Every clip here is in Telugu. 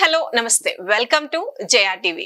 హలో నమస్తే వెల్కమ్ టు జేఆర్ టీవీ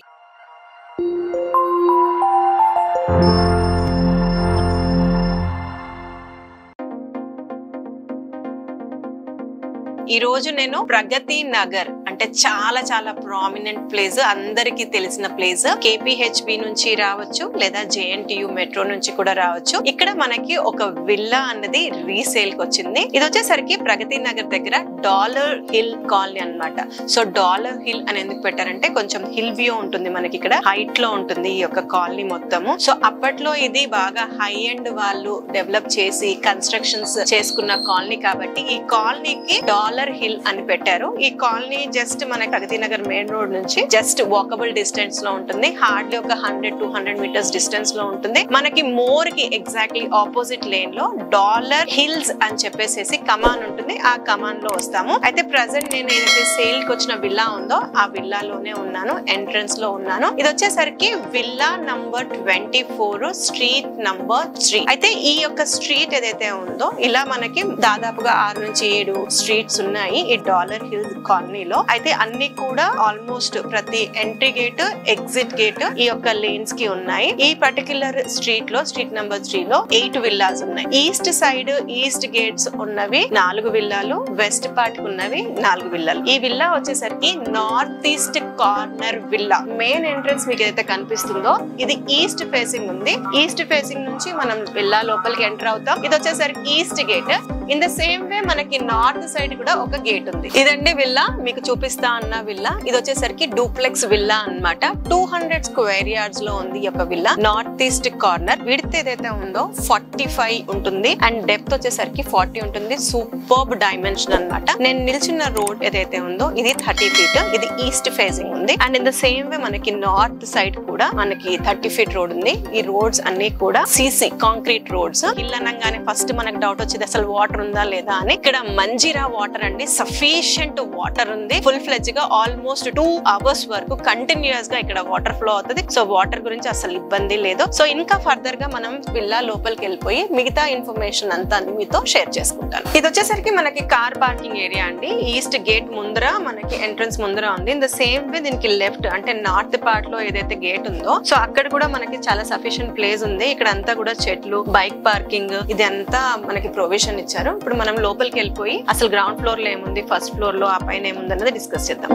ఈ రోజు నేను ప్రగతి నగర్ అంటే చాలా చాలా ప్రామినెంట్ ప్లేస్ అందరికీ తెలిసిన ప్లేస్ కేపీహెచ్బి నుంచి రావచ్చు లేదా జేఎన్టీయు మెట్రో నుంచి కూడా రావచ్చు ఇక్కడ మనకి ఒక విల్లా అన్నది రీసేల్ కి వచ్చింది ఇది వచ్చేసరికి ప్రగతి నగర్ దగ్గర డాలర్ హిల్ కాలనీ అన్నమాట సో డాలర్ హిల్ అని ఎందుకు పెట్టారంటే కొంచెం హిల్ వ్యూ ఉంటుంది మనకి ఇక్కడ హైట్ లో ఉంటుంది ఈ యొక్క కాలనీ మొత్తము సో అప్పట్లో ఇది బాగా హై ఎండ్ వాళ్ళు డెవలప్ చేసి కన్స్ట్రక్షన్స్ చేసుకున్న కాలనీ కాబట్టి ఈ కాలనీకి డాలర్ హిల్ అని పెట్టారు ఈ కాలనీ జస్ట్ మన ప్రగతి నగర్ మెయిన్ రోడ్ నుంచి జస్ట్ వాకబుల్ డిస్టెన్స్ లో ఉంటుంది హార్డ్లీ ఒక hundred two hundred metres distance లో ఉంటుంది మనకి మోర్ కి ఎగ్జాక్ట్లీ ఆపోజిట్ లేన్ లో డాలర్ హిల్స్ అని చెప్పేసి కమాన్ ఉంటుంది ఆ కమాన్ లో వస్తాము అయితే ప్రజెంట్ నేను ఏదైతే సేల్ కి వచ్చిన విల్లా ఉందో ఆ విల్లాలోనే ఉన్నాను ఎంట్రన్స్ లో ఉన్నాను ఇది వచ్చేసరికి villa number twenty four street number three అయితే ఈ యొక్క స్ట్రీట్ ఏదైతే ఉందో ఇలా మనకి దాదాపుగా ఆరు నుంచి ఏడు స్ట్రీట్స్ ఉన్నాయి ఈ డాలర్ హిల్స్ కాలనీలో అయితే అన్ని కూడా ఆల్మోస్ట్ ప్రతి ఎంట్రీ గేట్ ఎగ్జిట్ గేట్ ఈ యొక్క లేన్స్ కి ఉన్నాయి ఈ పర్టికులర్ స్ట్రీట్ లో స్ట్రీట్ నెంబర్ త్రీ లో ఎయిట్ విల్లాస్ ఉన్నాయి ఈస్ట్ సైడ్ ఈస్ట్ గేట్స్ ఉన్నవి నాలుగు విల్లాలు వెస్ట్ పార్ట్ ఉన్నవి నాలుగు విల్లాలు ఈ విల్లా వచ్చేసరికి north east corner villa main entrance మీకు ఏదైతే కనిపిస్తుందో ఇది ఈస్ట్ ఫేసింగ్ ఉంది ఈస్ట్ ఫేసింగ్ నుంచి మనం విల్లా లోపలికి ఎంటర్ అవుతాం ఇది వచ్చేసరికి east gate in the same way మనకి నార్త్ సైడ్ కూడా ఒక గేట్ ఉంది ఇదండి విల్లా మీకు చూపిస్తా అన్న విల్లా ఇది వచ్చేసరికి డూప్లెక్స్ విల్లా అన్నమాట టూ హండ్రెడ్ స్క్వేర్ యార్డ్స్ లో ఉంది ఈ యొక్క villa north east corner width ఏదైతే ఉందో ఫార్టీ ఫైవ్ ఉంటుంది అండ్ డెప్త్ వచ్చేసరికి ఫార్టీ ఉంటుంది సూపర్బ్ డైమెన్షన్ అన్నమాట నేను నిల్చున్న రోడ్ ఏదైతే ఉందో ఇది థర్టీ ఫీట్ ఇది ఈస్ట్ ఫేసింగ్ ఉంది and in the same way మనకి నార్త్ సైడ్ కూడా మనకి థర్టీ ఫీట్ రోడ్ ఉంది ఈ రోడ్స్ అన్ని కూడా సీసీ కాంక్రీట్ రోడ్స్ ఇల్లు అనగానే ఫస్ట్ మనకు డౌట్ వచ్చింది అసలు వాటర్ ఉందా లేదా అని ఇక్కడ మంజీరా వాటర్ అండి సఫిషియంట్ వాటర్ ఉంది ఫుల్ ఫ్లెజ్ గా ఆల్మోస్ట్ టూ అవర్స్ వరకు కంటిన్యూస్ గా ఇక్కడ వాటర్ ఫ్లో అవుతుంది సో వాటర్ గురించి అసలు ఇబ్బంది లేదు సో ఇంకా ఫర్దర్ గా మనం విల్లా లోపలికి వెళ్ళిపోయి మిగతా ఇన్ఫర్మేషన్ అంతా మీతో షేర్ చేసుకుంటాను ఇది వచ్చేసరికి మనకి కార్ పార్కింగ్ ఏరియా అండి ఈస్ట్ గేట్ ముందర మనకి ఎంట్రన్స్ ముందర ఉంది ఇన్ ద సేమ్ వే దీనికి లెఫ్ట్ అంటే నార్త్ పార్ట్ లో ఏదైతే గేట్ ఉందో సో అక్కడ కూడా మనకి చాలా సఫిషియెంట్ ప్లేస్ ఉంది ఇక్కడ అంతా కూడా చెట్లు బైక్ పార్కింగ్ ఇది అంతా మనకి ప్రొవిజన్ ఇచ్చారు ఇప్పుడు మనం లోపలికి వెళ్ళిపోయి అసలు గ్రౌండ్ ఫ్లోర్ లో ఏముంది ఫస్ట్ ఫ్లోర్ లో ఆ పైన ఏముంది అన్నది డిస్కస్ చేద్దాం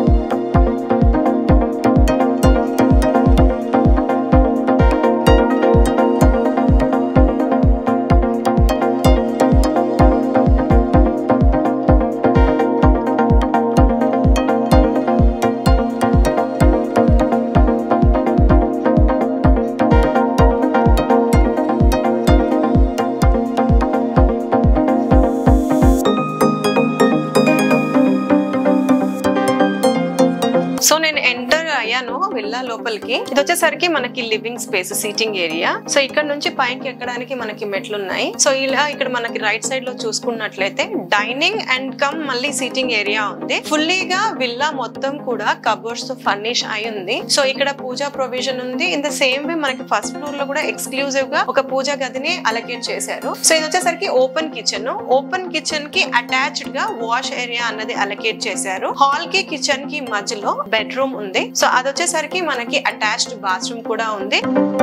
సో నేను ఎంటర్ అయ్యాను విల్లా లోపలికి ఇది వచ్చేసరికి మనకి living space seating area so ఇక్కడ నుంచి పైకి ఎక్కడానికి మనకి మెట్లు ఉన్నాయి సో ఇలా ఇక్కడ మనకి రైట్ సైడ్ లో చూసుకున్నట్లయితే డైనింగ్ అండ్ కమ్ మళ్ళీ సీటింగ్ ఏరియా ఉంది ఫుల్లీగా విల్లా మొత్తం కూడా కబోర్డ్స్ తో ఫర్నిష్ అయి ఉంది సో ఇక్కడ పూజా ప్రొవిజన్ ఉంది ఇన్ ద సేమ్ వే మనకి ఫస్ట్ ఫ్లోర్ లో కూడా ఎక్స్క్లూజివ్ గా ఒక పూజా గదిని అలకేట్ చేశారు సో ఇది వచ్చేసరికి ఓపెన్ కిచెన్ ఓపెన్ కిచెన్ కి అటాచ్డ్ గా వాష్ ఏరియా అన్నది అలకేట్ చేశారు హాల్ కి కిచెన్ కి మధ్యలో బెడ్రూమ్ ఉంది సో అది వచ్చేసరికి మనకి అటాచ్డ్ బాత్రూమ్ కూడా ఉంది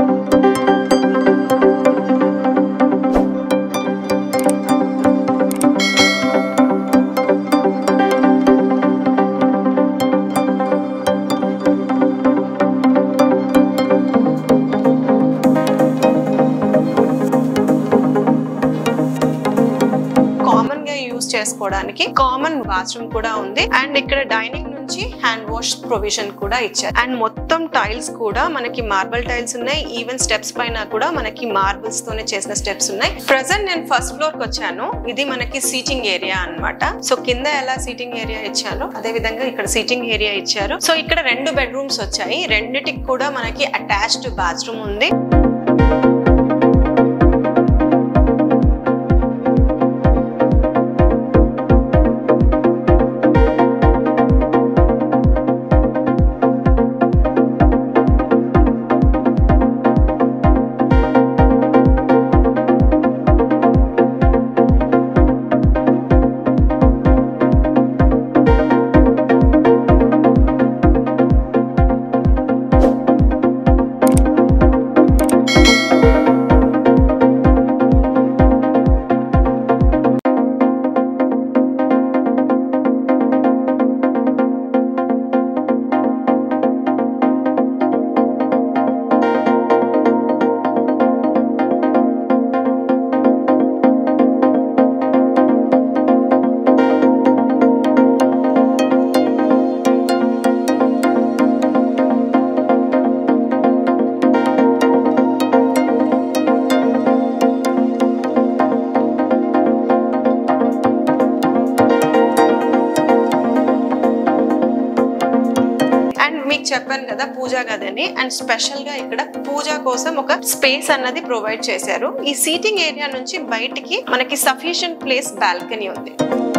కామన్ గా యూజ్ చేసుకోవడానికి కామన్ వాష్రూమ్ కూడా ఉంది అండ్ ఇక్కడ డైనింగ్ నుంచి హ్యాండ్ వాష్ ప్రొవిజన్ కూడా ఇచ్చారు అండ్ మొత్తం టైల్స్ కూడా మనకి మార్బల్ టైల్స్ ఉన్నాయి ఈవెన్ స్టెప్స్ పైన కూడా మనకి మార్బుల్స్ తోనే చేసిన స్టెప్స్ ఉన్నాయి ప్రజెంట్ నేను ఫస్ట్ ఫ్లోర్ కి వచ్చాను ఇది మనకి సీటింగ్ ఏరియా అన్నమాట సో కింద ఎలా సీటింగ్ ఏరియా ఇచ్చారో అదే విధంగా ఇక్కడ సీటింగ్ ఏరియా ఇచ్చారు సో ఇక్కడ రెండు బెడ్రూమ్స్ వచ్చాయి రెండిటికి కూడా మనకి అటాచ్డ్ బాత్రూమ్ ఉంది మీకు చెప్పాను కదా పూజా గదని అండ్ స్పెషల్ గా ఇక్కడ పూజ కోసం ఒక స్పేస్ అన్నది ప్రొవైడ్ చేశారు ఈ సీటింగ్ ఏరియా నుంచి బయటికి మనకి సఫిషియంట్ ప్లేస్ బాల్కనీ ఉంది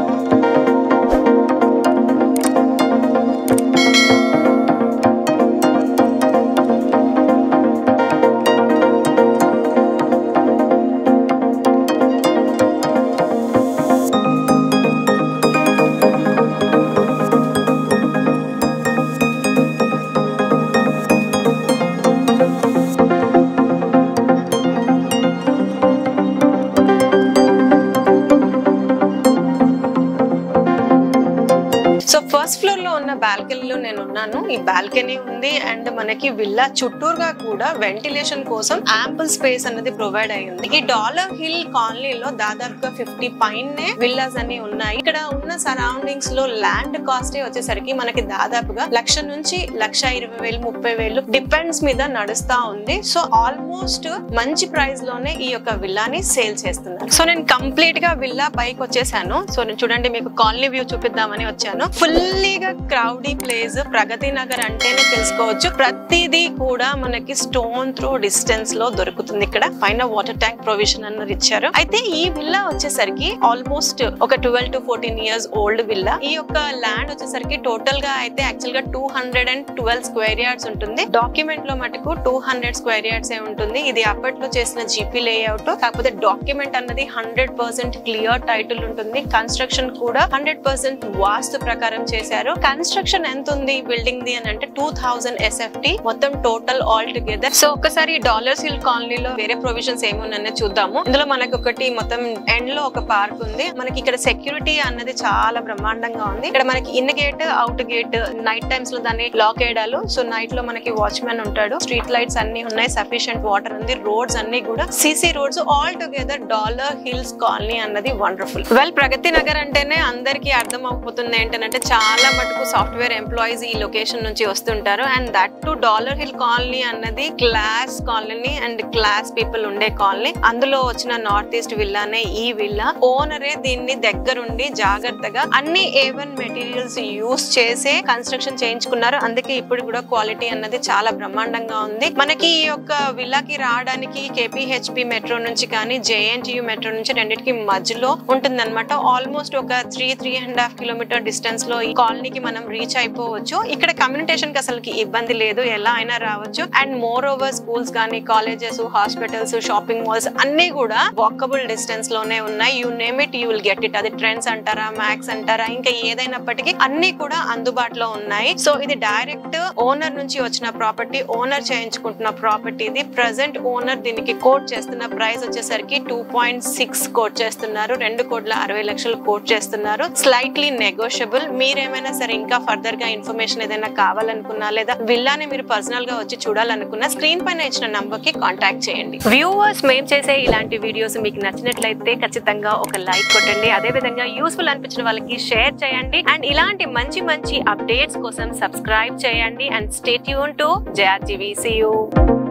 సో ఫస్ట్ ఫ్లోర్ లో ఉన్న బాల్కనీలో నేను ఉన్నాను ఈ బాల్కనీ ఉంది అండ్ మనకి విల్లా చుట్టూరుగా కూడా వెంటిలేషన్ కోసం యాంపుల్ స్పేస్ అనేది ప్రొవైడ్ అయ్యింది ఈ డాలర్ హిల్ కాలనీలో దాదాపుగా ఫిఫ్టీ పైనే విల్లాస్ అన్ని ఉన్నాయి ఇక్కడ ఉన్న సరౌండింగ్స్ లో ల్యాండ్ కాస్ట్ వచ్చేసరికి మనకి దాదాపుగా లక్ష నుంచి లక్ష ఇరవై వేలు ముప్పై వేలు డిపెండ్స్ మీద నడుస్తా ఉంది సో ఆల్మోస్ట్ మంచి ప్రైస్ లోనే ఈ యొక్క విల్లాని సేల్ చేస్తున్నారు సో నేను కంప్లీట్ గా విల్లా పైకి వచ్చేసాను సో నేను చూడండి మీకు కాలనీ వ్యూ చూపిద్దామని వచ్చాను ఫుల్లీగా క్రౌడీ ప్లేస్ ప్రగతి నగర్ అంటేనే తెలుసుకోవచ్చు ప్రతిదీ కూడా మనకి స్టోన్ త్రో డిస్టెన్స్ లో దొరుకుతుంది ఇక్కడ పైన వాటర్ ట్యాంక్ ప్రొవిజన్ అన్నది ఇచ్చారు అయితే ఈ విల్లా వచ్చేసరికి ఆల్మోస్ట్ ఒక twelve to fourteen years old villa ఈ యొక్క ల్యాండ్ వచ్చేసరికి టోటల్ గా అయితే యాక్చువల్ గా two hundred and twelve square yards ఉంటుంది డాక్యుమెంట్ లో మటుకు టూ హండ్రెడ్ స్క్వేర్ యార్డ్స్ ఏ ఉంటుంది ఇది అప్పట్లో చేసిన జీపీ లేఅవుట్ కాకపోతే డాక్యుమెంట్ అన్నది హండ్రెడ్ పర్సెంట్ క్లియర్ టైటిల్ ఉంటుంది కన్స్ట్రక్షన్ కూడా హండ్రెడ్ పర్సెంట్ వాస్తు ప్రకారం చేశారు కన్స్ట్రక్షన్ ఎంత ఉంది బిల్డింగ్ ది అని అంటే టూ థౌసండ్ ఎస్ఎఫ్టీ మొత్తం టోటల్ ఆల్ టుగెదర్ సో ఒకసారి డాలర్స్ హిల్ కాలనీలో వేరే ప్రొవిజన్స్ ఏమున్నాయో చూద్దాము ఇందులో మనకి ఒకటి మొత్తం ఎండ్ లో ఒక పార్క్ ఉంది మనకి ఇక్కడ సెక్యూరిటీ అన్నది చాలా బ్రహ్మాండంగా ఉంది ఇక్కడ మనకి in gate out gate night times లో దాన్ని లాక్ వేయడాలు సో నైట్ లో మనకి వాచ్మెన్ ఉంటాడు స్ట్రీట్ లైట్స్ అన్ని ఉన్నాయి సఫిషియంట్ వాటర్ ఉంది రోడ్స్ అన్ని కూడా CC roads all together Dollar Hills colony అన్నది వండర్ఫుల్ వెల్ ప్రగతి నగర్ అంటేనే అందరికీ అర్థం అయిపోతుంది ఏంటంటే చాలా మటుకు సాఫ్ట్వేర్ ఎంప్లాయీస్ ఈ లొకేషన్ నుంచి వస్తుంటారు and that to Dollar Hill colony అన్నది class colony and class people ఉండే కాలనీ అందులో వచ్చిన నార్త్ ఈస్ట్ విల్లానే ఈ విల్లా ఓనరే దీన్ని దగ్గరుండి జాగ్రత్తగా అన్ని ఏవన్ మెటీరియల్స్ యూస్ చేసే కన్స్ట్రక్షన్ చేయించుకున్నారు అందుకే ఇప్పుడు కూడా క్వాలిటీ అన్నది చాలా బ్రహ్మాండంగా ఉంది మనకి ఈ యొక్క విల్లాకి రావడానికి కేపీహెచ్పి మెట్రో నుంచి కానీ జేఎన్టీయు మెట్రో నుంచి రెండింటికి మధ్యలో ఉంటుంది అనమాట ఆల్మోస్ట్ ఒక three three and half kilometre distance లో ఈ కాలనీకి మనం రీచ్ అయిపోవచ్చు ఇక్కడ కమ్యూనికేషన్ కి అసలు ఇబ్బంది లేదు ఎలా అయినా రావచ్చు అండ్ మోర్ ఓవర్ స్కూల్స్ కానీ కాలేజెస్ హాస్పిటల్స్ షాపింగ్ మాల్స్ అన్ని కూడా వాకబుల్ డిస్టెన్స్ లోనే ఉన్నాయి you name it you will get it అది ట్రెండ్స్ అంటారా మ్యాక్స్ అంటారా ఇంకా ఏదైనప్పటికీ అన్ని కూడా అందుబాటులో ఉన్నాయి సో ఇది డైరెక్ట్ ఓనర్ నుంచి వచ్చిన ప్రాపర్టీ ఓనర్ చేయించుకుంటున్న ప్రాపర్టీ ఇది ప్రజెంట్ ఓనర్ దీనికి కోట్ చేస్తున్న ప్రైస్ వచ్చేసరికి టూ పాయింట్ సిక్స్ కోట్ చేస్తున్నారు రెండు కోట్ల అరవై లక్షలు కోట్ చేస్తున్నారు స్లైట్లీ నెగోషియబుల్ మీరేమైనా సరే ఇంకా ఫర్దర్ గా ఇన్ఫర్మేషన్ ఏదైనా కావాలనుకున్నా లేదా విల్లాని మీరు పర్సనల్ గా వచ్చి చూడాలనుకున్నా స్క్రీన్ పైన ఇచ్చిన నంబర్ కి కాంటాక్ట్ చేయండి వ్యూవర్స్ మేము చేసే ఇలాంటి వీడియోస్ మీకు నచ్చినట్లయితే ఖచ్చితంగా ఒక లైక్ కొట్టండి అదే విధంగా యూస్ఫుల్ అనిపించిన వాళ్ళకి షేర్ చేయండి అండ్ ఇలాంటి మంచి మంచి అప్డేట్స్ కోసం సబ్స్క్రైబ్ చేయండి and stay tune to JRGV see you